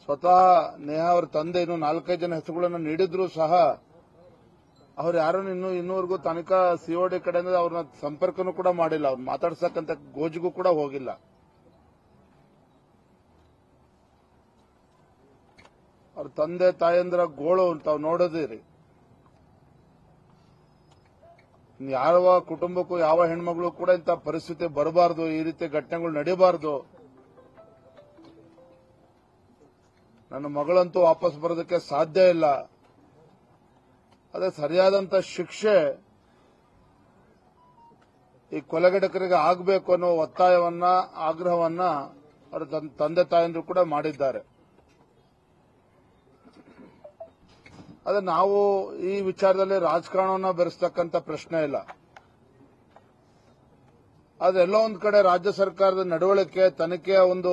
ಸ್ವತಃ ನೇಹಾ ಅವರ ತಂದೆ ಇನ್ನು ನಾಲ್ಕೈದು ಜನ ಹೆಸರುಗಳನ್ನು ನೀಡಿದ್ರು ಸಹ ಅವ್ರು ಯಾರು ಇನ್ನು ಇನ್ನೂವರೆಗೂ ತನಿಖಾ ಸಿಒಡಿ ಕಡೆಯಿಂದ ಅವ್ರನ್ನ ಸಂಪರ್ಕನೂ ಕೂಡ ಮಾಡಿಲ್ಲ ಅವ್ರು ಮಾತಾಡ್ಸಕ್ಕಂತ ಗೋಜಿಗೂ ಕೂಡ ಹೋಗಿಲ್ಲ ಅವ್ರ ತಂದೆ ತಾಯಂದ್ರ ಗೋಳು ತಾವು ನೋಡೋದಿರಿ ಇನ್ನು ಯಾವ ಕುಟುಂಬಕ್ಕೂ ಯಾವ ಹೆಣ್ಮಗಳು ಕೂಡ ಇಂಥ ಪರಿಸ್ಥಿತಿ ಬರಬಾರ್ದು ಈ ರೀತಿ ಘಟನೆಗಳು ನಡೀಬಾರ್ದು ನನ್ನ ಮಗಳಂತೂ ವಾಪಸ್ ಬರೋದಕ್ಕೆ ಸಾಧ್ಯ ಇಲ್ಲ ಅದೇ ಸರಿಯಾದಂತ ಶಿಕ್ಷೆ ಈ ಕೊಲೆಗಡಕರಿಗೆ ಆಗಬೇಕು ಅನ್ನೋ ಒತ್ತಾಯವನ್ನ ಆಗ್ರಹವನ್ನ ಅವರ ತನ್- ತಂದೆ ತಾಯಂದ್ರು ಕೂಡ ಮಾಡಿದ್ದಾರೆ ಅದೇ ನಾವು ಈ ವಿಚಾರದಲ್ಲಿ ರಾಜಕಾರಣವನ್ನ ಬೆರೆಸ್ತಕ್ಕಂತ ಪ್ರಶ್ನೆ ಇಲ್ಲ ಆದ್ರೆ ಎಲ್ಲೋ ಒಂದ್ ಕಡೆ ರಾಜ್ಯ ಸರ್ಕಾರದ ನಡವಳಿಕೆ ತನಿಖೆಯ ಒಂದು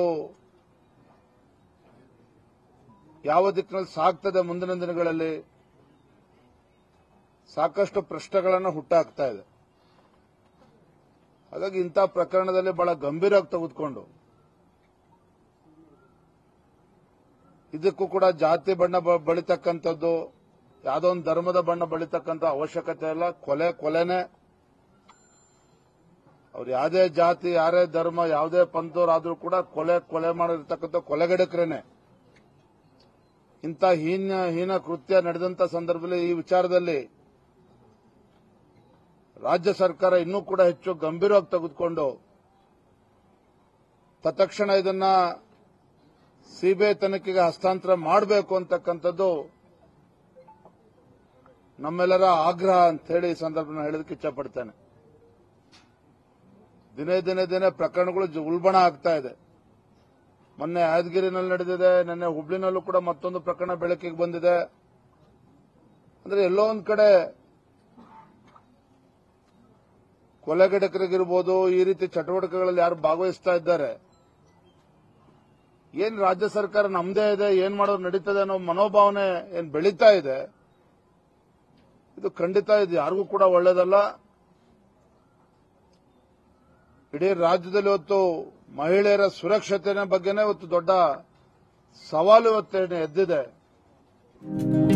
ಯಾವ ದಿಕ್ಕಿನಲ್ಲಿ ಸಾಗ್ತದೆ ಮುಂದಿನ ದಿನಗಳಲ್ಲಿ ಸಾಕಷ್ಟು ಪ್ರಶ್ನೆಗಳನ್ನು ಹುಟ್ಟಾಕ್ತಾ ಇದೆ ಹಾಗಾಗಿ ಇಂಥ ಪ್ರಕರಣದಲ್ಲಿ ಬಹಳ ಗಂಭೀರವಾಗಿ ತೆಗೆದುಕೊಂಡು ಇದಕ್ಕೂ ಕೂಡ ಜಾತಿ ಬಣ್ಣ ಬ- ಬಳಿತಕ್ಕಂಥದ್ದು ಯಾವುದೋ ಒಂದು ಧರ್ಮದ ಬಣ್ಣ ಬಳಿತಕ್ಕಂಥ ಅವಶ್ಯಕತೆ ಇಲ್ಲ ಕೊಲೆ ಕೊಲೆನೆ ಅವ್ರು ಯಾವುದೇ ಜಾತಿ ಯಾರೇ ಧರ್ಮ ಯಾವುದೇ ಪಂಥವರಾದ್ರೂ ಕೂಡ ಕೊಲೆ ಕೊಲೆ ಮಾಡಿರ್ತಕ್ಕಂಥ ಕೊಲೆಗಡಕರೇನೆ ಇಂಥ ಹೀನ ಹೀನ ಕೃತ್ಯ ನಡೆದಂತ ಸಂದರ್ಭದಲ್ಲಿ ಈ ವಿಚಾರದಲ್ಲಿ ರಾಜ್ಯ ಸರ್ಕಾರ ಇನ್ನೂ ಕೂಡ ಹೆಚ್ಚು ಗಂಭೀರವಾಗಿ ತೆಗೆದುಕೊಂಡು ತತ್ಕ್ಷಣ ಇದನ್ನ ಸಿಬಿಐ ತನಿಖೆಗೆ ಹಸ್ತಾಂತರ ಮಾಡಬೇಕು ಅಂತಕ್ಕಂಥದ್ದು ನಮ್ಮೆಲ್ಲರ ಆಗ್ರಹ ಅಂತ ಹೇಳಿ ಈ ಸಂದರ್ಭ ಹೇಳೋದಕ್ಕೆ ಇಚ್ಛಪಡ್ತೇನೆ ದಿನೇ ದಿನೇ ದಿನೇ ಪ್ರಕರಣಗಳು ಜ- ಉಲ್ಬಣ ಆಗ್ತಾ ಇದೆ ಮೊನ್ನೆ ಯಾದಗಿರಿನಲ್ಲಿ ನಡೆದಿದೆ ನಿನ್ನೆ ಹುಬ್ಳಿನಲ್ಲೂ ಕೂಡ ಮತ್ತೊಂದು ಪ್ರಕರಣ ಬೆಳಕಿಗೆ ಬಂದಿದೆ ಅಂದ್ರೆ ಎಲ್ಲೋ ಒಂದ್ ಕಡೆ ಕೊಲೆಗಡಕರಿಗಿರ್ಬೋದು ಈ ರೀತಿ ಚಟುವಟಿಕೆಗಳಲ್ಲಿ ಯಾರು ಭಾಗವಹಿಸ್ತಾ ಇದ್ದಾರೆ ಏನ್ ರಾಜ್ಯ ಸರ್ಕಾರ ನಮ್ದೇ ಇದೆ ಏನ್ ಮಾಡೋದು ನಡೀತದೆ ಅನ್ನೋ ಮನೋಭಾವನೆ ಏನ್ ಬೆಳೀತಾ ಇದೆ ಇದು ಖಂಡಿತ ಇದು ಯಾರಿಗೂ ಕೂಡ ಒಳ್ಳೇದಲ್ಲ ಇಡೀ ರಾಜ್ಯದಲ್ಲಿ ಇವತ್ತು ಮಹಿಳೆಯರ ಸುರಕ್ಷತೆಯ ಬಗ್ಗೆನೇ ಇವತ್ತು ದೊಡ್ಡ ಸವಾಲು ಇವತ್ತೇನು ಎದ್ದಿದೆ